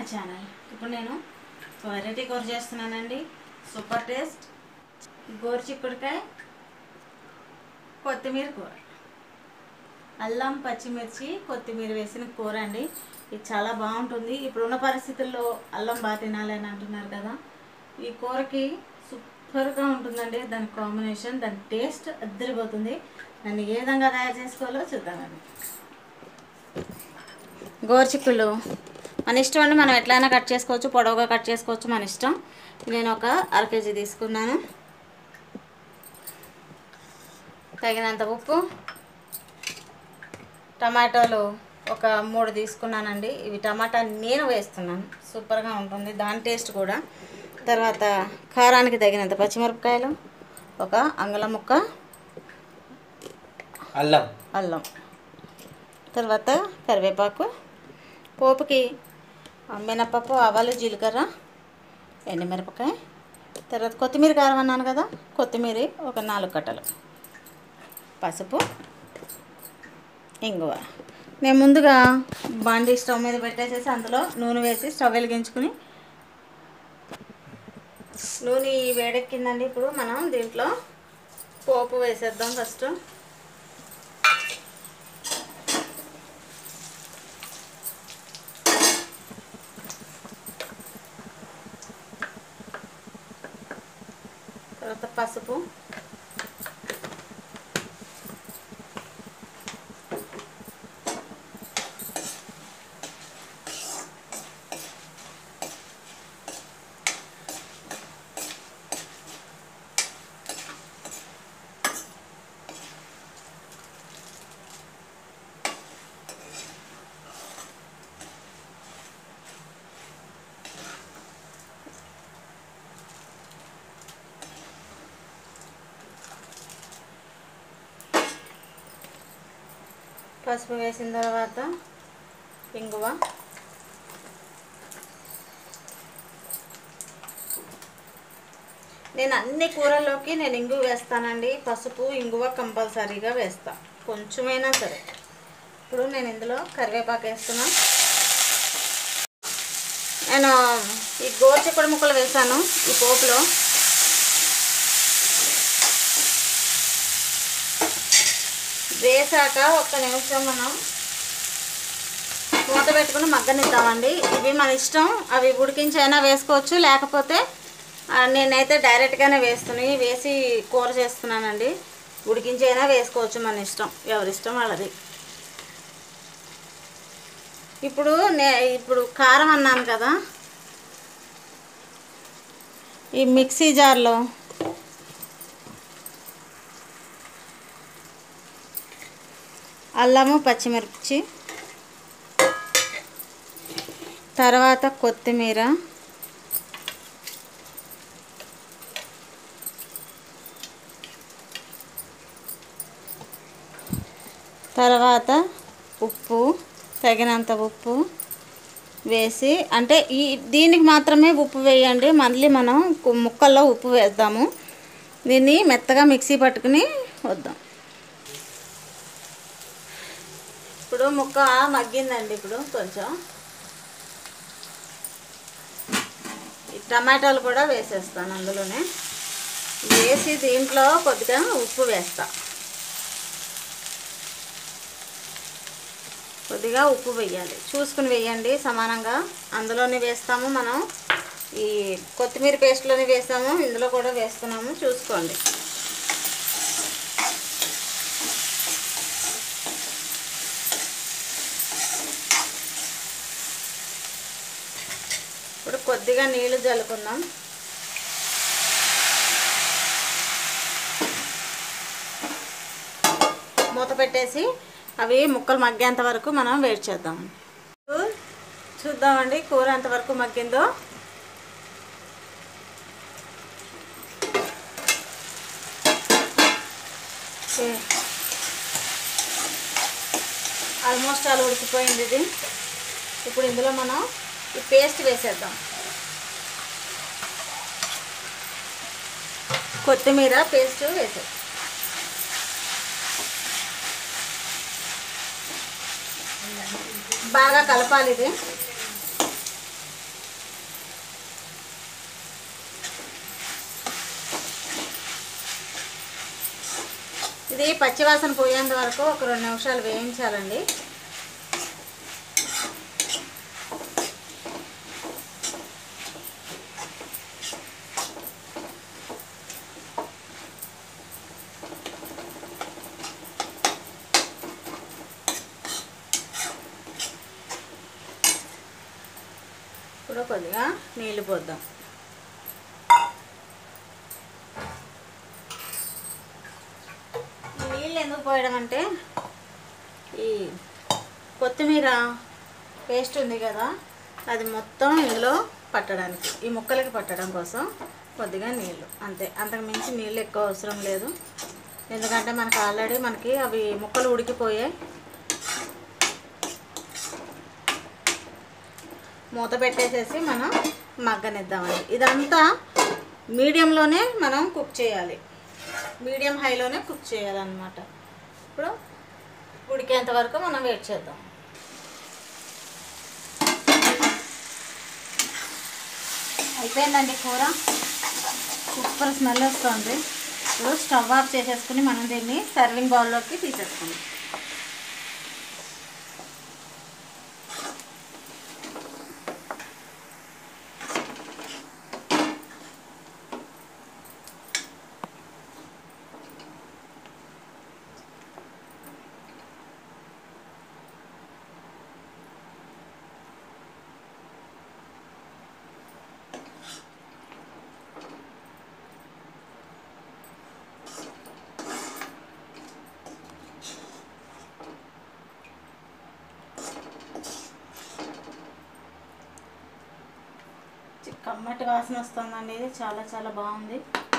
Channel ఇప్పుడు నేను variety కూర చేస్తున్నానండి సూపర్ టేస్ట్ గోరు చిక్కుడుకాయ కొత్తిమీర కూర అల్లం పచ్చిమిర్చి కొత్తిమీర వేసిన కూర అండి ఇది చాలా బాగుంటుంది ఇప్పుడున్న పరిస్థితుల్లో అల్లం బాగా తినాలి అని అంటున్నారు కదా ఈ కూరకి సూపర్గా ఉంటుందండి దాని కాంబినేషన్ దాని టేస్ట్ అద్దరిపోతుంది దాన్ని ఏ విధంగా తయారు చేసుకోవాలో చూద్దామండి గోరుచిక్కులు మన ఇష్టం అండి మనం ఎట్లయినా కట్ చేసుకోవచ్చు పొడవుగా కట్ చేసుకోవచ్చు మన ఇష్టం నేను ఒక అర కేజీ తీసుకున్నాను తగినంత ఉప్పు టమాటాలు ఒక మూడు తీసుకున్నానండి ఇవి టమాటా నేను వేస్తున్నాను సూపర్గా ఉంటుంది దాని టేస్ట్ కూడా తర్వాత కారానికి తగినంత పచ్చిమిరపకాయలు ఒక అంగుళం ముక్క అల్లం అల్లం తర్వాత కరివేపాకు పోపుకి మినపప్పు ఆవాలు జీలకర్ర ఎండుమిరపకాయ తర్వాత కొత్తిమీర కారం అన్నాను కదా కొత్తిమీర ఒక నాలుగు కట్టలు పసుపు ఇంగువ నేను ముందుగా బండి స్టవ్ మీద పెట్టేసేసి అందులో నూనె వేసి స్టవ్ వెలిగించుకుని నూనె వేడెక్కిందండి ఇప్పుడు మనం దీంట్లో పోపు వేసేద్దాం ఫస్ట్ తర్వాత పసుపు పసుపు వేసిన తర్వాత ఇంగువ నేను అన్ని కూరల్లోకి నేను ఇంగువ వేస్తానండి పసుపు ఇంగువ కంపల్సరీగా వేస్తా కొంచెమైనా సరే ఇప్పుడు నేను ఇందులో కరివేపాకు వేస్తున్నా నేను ఈ గోరుచిక్కుడు ముక్కలు వేసాను ఈ పోపులో వేసాక ఒక్క నిమిషం మనం మూత పెట్టుకుని మగ్గనిద్దామండి ఇవి మన ఇష్టం అవి ఉడికించి అయినా వేసుకోవచ్చు లేకపోతే ఆ, నేనైతే డైరెక్ట్గానే వేస్తున్నాయి వేసి కూర చేస్తున్నానండి ఉడికించి అయినా వేసుకోవచ్చు మన ఇష్టం ఎవరి ఇష్టం వాళ్ళది ఇప్పుడు నే ఇప్పుడు కారం అన్నాను కదా ఈ మిక్సీ జార్లో అల్లము పచ్చిమిర్చి తర్వాత కొత్తిమీర తర్వాత ఉప్పు తగినంత ఉప్పు వేసి అంటే ఈ దీనికి మాత్రమే ఉప్పు వేయండి మళ్ళీ మనం కు- ముక్కల్లో ఉప్పు వేద్దాము దీన్ని మెత్తగా మిక్సీ పట్టుకుని వద్దాం ఇప్పుడు ముక్క మగ్గిందండి ఇప్పుడు కొంచెం ఈ టమాటాలు కూడా వేసేస్తాను అందులోనే వేసి దీంట్లో కొద్దిగా ఉప్పు వేస్తా కొద్దిగా ఉప్పు వేయాలి చూసుకుని వేయండి సమానంగా అందులోనే వేస్తాము మనం ఈ కొత్తిమీర పేస్ట్లోనే వేస్తాము ఇందులో కూడా వేస్తున్నాము చూసుకోండి ఇప్పుడు కొద్దిగా నీళ్లు జల్లుకుందాం మూత పెట్టేసి అవి ముక్కలు మగ్గేంత వరకు మనం వెయిట్ చేద్దాం చూద్దామండి కూర ఎంతవరకు మగ్గిందో ఓకే. ఆల్మోస్ట్ అలా ఉడికిపోయింది ఇది ఇప్పుడు ఇందులో మనం ఈ పేస్ట్ వేసేద్దాం కొత్తిమీర పేస్ట్ వేసేద్దాం బాగా కలపాలి ఇది ఇది పచ్చివాసన పోయేంత వరకు ఒక రెండు నిమిషాలు వేయించాలండి ఇప్పుడు కొద్దిగా నీళ్ళు పోద్దాం ఈ నీళ్ళు ఎందుకు పోయడం అంటే ఈ కొత్తిమీర పేస్ట్ ఉంది కదా అది మొత్తం ఇందులో పట్టడానికి ఈ ముక్కలకి పట్టడం కోసం కొద్దిగా నీళ్ళు అంతే అంతకు మించి నీళ్ళు ఎక్కువ అవసరం లేదు ఎందుకంటే మనకి ఆల్రెడీ మనకి అవి ముక్కలు ఉడికిపోయాయి మూత పెట్టేసేసి మనం మగ్గనిద్దామండి ఇదంతా మీడియంలోనే మనం కుక్ చేయాలి మీడియం హైలోనే కుక్ చేయాలన్నమాట ఇప్పుడు ఉడికేంత వరకు మనం వెయిట్ చేద్దాం అయిపోయిందండి కూర సూపర్ స్మెల్ వస్తుంది ఇప్పుడు స్టవ్ ఆఫ్ చేసేసుకుని మనం దీన్ని సర్వింగ్ బౌల్లోకి తీసేసుకుందాం కమ్మటి వాసన వస్తుందండి ఇది చాలా చాలా బాగుంది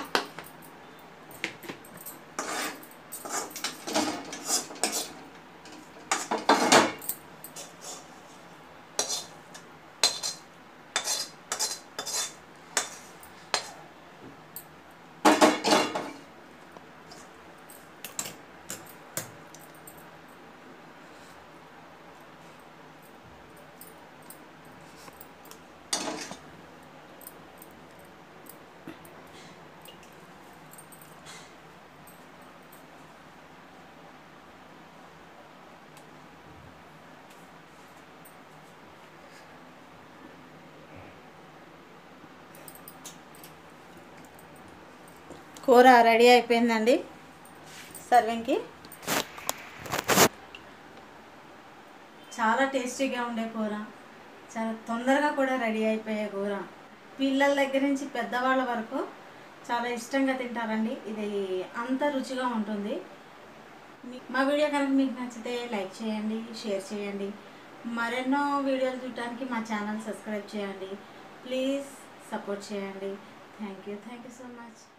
కూర రెడీ అయిపోయిందండి సర్వింగ్కి చాలా టేస్టీగా ఉండే కూర చాలా తొందరగా కూడా రెడీ అయిపోయే కూర పిల్లల దగ్గర నుంచి పెద్దవాళ్ళ వరకు చాలా ఇష్టంగా తింటారండి ఇది అంత రుచిగా ఉంటుంది మీ- మా వీడియో కనుక మీకు నచ్చితే లైక్ చేయండి షేర్ చేయండి మరెన్నో వీడియోలు చూడటానికి మా ఛానల్ సబ్స్క్రైబ్ చేయండి ప్లీజ్ సపోర్ట్ చేయండి thank you thank you so much